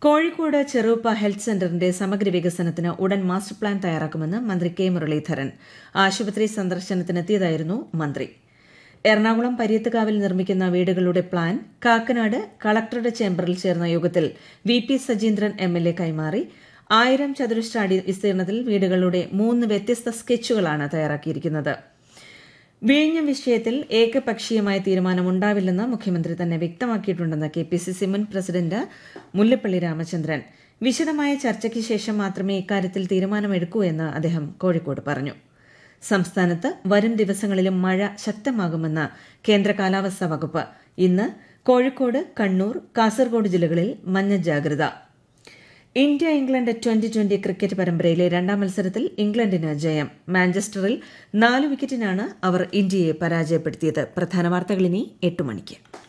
കോഴിക്കോട് ചെറുപ്പ ഹെൽത്ത് സെന്ററിന്റെ സമഗ്ര വികസനത്തിന് ഉടൻ മാസ്റ്റർ പ്ലാൻ തയ്യാറാക്കുമെന്ന് മന്ത്രി കെ മുരളീധരൻ ആശുപത്രി സന്ദർശനത്തിനെത്തിയതായിരുന്നു മന്ത്രി എറണാകുളം പര്യത്തുകാവിൽ നിർമ്മിക്കുന്ന വീടുകളുടെ പ്ലാൻ കാക്കനാട് കളക്ടറുടെ ചേംബറിൽ ചേർന്ന യോഗത്തിൽ V P Sajeendran M L A കൈമാറി ആയിരം ചതുരശ്ര അടി വിസ്തീർണത്തിൽ വീടുകളുടെ മൂന്ന് വ്യത്യസ്ത സ്കെച്ചുകളാണ് തയ്യാറാക്കിയിരിക്കുന്നത് വിഴിഞ്ഞം വിഷയത്തിൽ ഏകപക്ഷീയമായ തീരുമാനമുണ്ടാവില്ലെന്ന് മുഖ്യമന്ത്രി തന്നെ വ്യക്തമാക്കിയിട്ടുണ്ടെന്ന് കെ പി സി സി മുൻ പ്രസിഡന്റ് മുല്ലപ്പള്ളി രാമചന്ദ്രൻ വിശദമായ ചർച്ചയ്ക്ക് ശേഷം മാത്രമേ ഇക്കാര്യത്തിൽ തീരുമാനമെടുക്കൂ എന്ന് അദ്ദേഹം കോഴിക്കോട് പറഞ്ഞു സംസ്ഥാനത്ത് വരും ദിവസങ്ങളിലും മഴ ശക്തമാകുമെന്ന് കേന്ദ്ര കാലാവസ്ഥാ വകുപ്പ് ഇന്ന് കോഴിക്കോട് കണ്ണൂർ കാസർഗോഡ് ജില്ലകളിൽ മഞ്ഞ ജാഗ്രത India England twenty twenty cricket പരമ്പരയിലെ രണ്ടാം മത്സരത്തിൽ ഇംഗ്ലണ്ടിന് ജയം മാഞ്ചസ്റ്ററിൽ നാല് വിക്കറ്റിനാണ് അവർ ഇന്ത്യയെ പരാജയപ്പെടുത്തിയത് പ്രധാന വാർത്തകൾ ഇനി എട്ട് മണിക്ക്